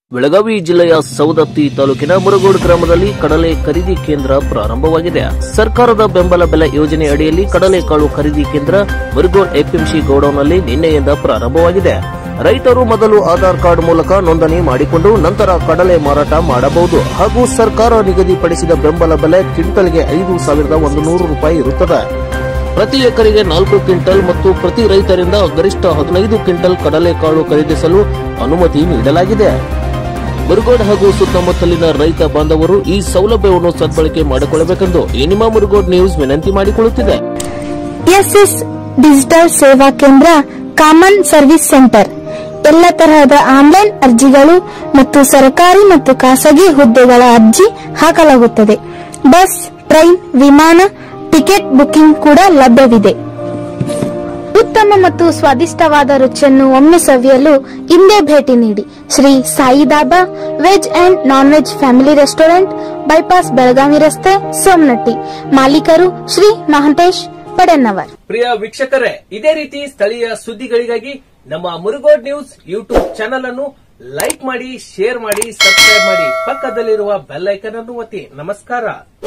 ಬೆಳಗಾವಿ ಜಿಲ್ಲೆಯ ಸವದತ್ತಿ ತಾಲೂಕಿನ ಮುರಗೋಡು ಗ್ರಾಮದಲ್ಲಿ ಕಡಲೆ ಖರೀದಿ ಕೇಂದ್ರ ಪ್ರಾರಂಭವಾಗಿದೆ ಸರ್ಕಾರದ ಬೆಂಬಲ ಬೆಲೆ ಯೋಜನೆ ಅಡಿಯಲ್ಲಿ ಕಡಲೆಕಾಳು ಖರೀದಿ ಕೇಂದ್ರ ಮುರಗೋಡ್ ಎಪಿಎಂಸಿ ಗೋಡೌನ್ನಲ್ಲಿ ನಿನ್ನೆಯಿಂದ ಪ್ರಾರಂಭವಾಗಿದೆ ರೈತರು ಮೊದಲು ಆಧಾರ್ ಕಾರ್ಡ್ ಮೂಲಕ ನೋಂದಣಿ ಮಾಡಿಕೊಂಡು ನಂತರ ಕಡಲೆ ಮಾರಾಟ ಮಾಡಬಹುದು ಹಾಗೂ ಸರ್ಕಾರ ನಿಗದಿಪಡಿಸಿದ ಬೆಂಬಲ ಬೆಲೆ ಕ್ವಿಂಟಲ್ಗೆ ಐದು ಸಾವಿರದ ಒಂದು ನೂರು ರೂಪಾಯಿ ಇರುತ್ತದೆ ಪ್ರತಿ ಎಕರೆಗೆ ನಾಲ್ಕು ಕ್ವಿಂಟಲ್ ಮತ್ತು ಪ್ರತಿ ರೈತರಿಂದ ಗರಿಷ್ಠ ಹದಿನೈದು ಕ್ವಿಂಟಲ್ ಕಡಲೆಕಾಳು ಖರೀದಿಸಲು ಅನುಮತಿ ನೀಡಲಾಗಿದೆ ಮುರುಗೋಡ್ ಹಾಗೂ ಸುತ್ತಮುತ್ತಲಿನ ರೈತ ಬಾಂಧವರು ಈ ಸೌಲಭ್ಯವನ್ನು ಸದ್ಬಳಕೆ ಮಾಡಿಕೊಳ್ಳಬೇಕೆಂದು ಎನಿಮಾ ಮುರುಗೋಡ್ ನ್ಯೂಸ್ ವಿನಂತಿ ಮಾಡಿಕೊಳ್ಳುತ್ತಿದೆ ಎಸ್ಎಸ್ ಡಿಜಿಟಲ್ ಸೇವಾ ಕೇಂದ್ರ ಕಾಮನ್ ಸರ್ವಿಸ್ ಸೆಂಟರ್ ಎಲ್ಲ ತರಹದ ಆನ್ಲೈನ್ ಅರ್ಜಿಗಳು ಮತ್ತು ಸರ್ಕಾರಿ ಮತ್ತು ಖಾಸಗಿ ಹುದ್ದೆಗಳ ಅರ್ಜಿ ಹಾಕಲಾಗುತ್ತದೆ ಬಸ್ ಟ್ರೈನ್ ವಿಮಾನ ಟಿಕೆಟ್ ಬುಕಿಂಗ್ ಕೂಡ ಲಭ್ಯವಿದೆ ಉತ್ತಮ ಮತ್ತು ಸ್ವಾದಿಷ್ಟವಾದ ರುಚಿಯನ್ನು ಒಮ್ಮೆ ಸವಿಯಲು ಇಂದೇ ಭೇಟಿ ನೀಡಿ Shri ಸಾಯಿದಾಬಾ veg and non veg family restaurant bypass Belagavi ರಸ್ತೆ ಸೋಮನಟ್ಟಿ ಮಾಲೀಕರು ಶ್ರೀ ಮಹಂತೇಶ್ ಪಡೆನ್ನವರ್ ಪ್ರಿಯ ವೀಕ್ಷಕರೇ ಇದೇ ರೀತಿ ಸ್ಥಳೀಯ ಸುದ್ದಿಗಳಿಗಾಗಿ ನಮ್ಮ ಮುರುಗೋಡ್ ನ್ಯೂಸ್ ಯೂಟ್ಯೂಬ್ ಚಾನೆಲ್ ಅನ್ನು ಲೈಕ್ ಮಾಡಿ ಶೇರ್ ಮಾಡಿ ಸಬ್ಸ್ಕ್ರೈಬ್ ಮಾಡಿ ಪಕ್ಕದಲ್ಲಿರುವ ಬೆಲ್ ಐಕನ್ ಅನ್ನು ಒತ್ತಿ ನಮಸ್ಕಾರ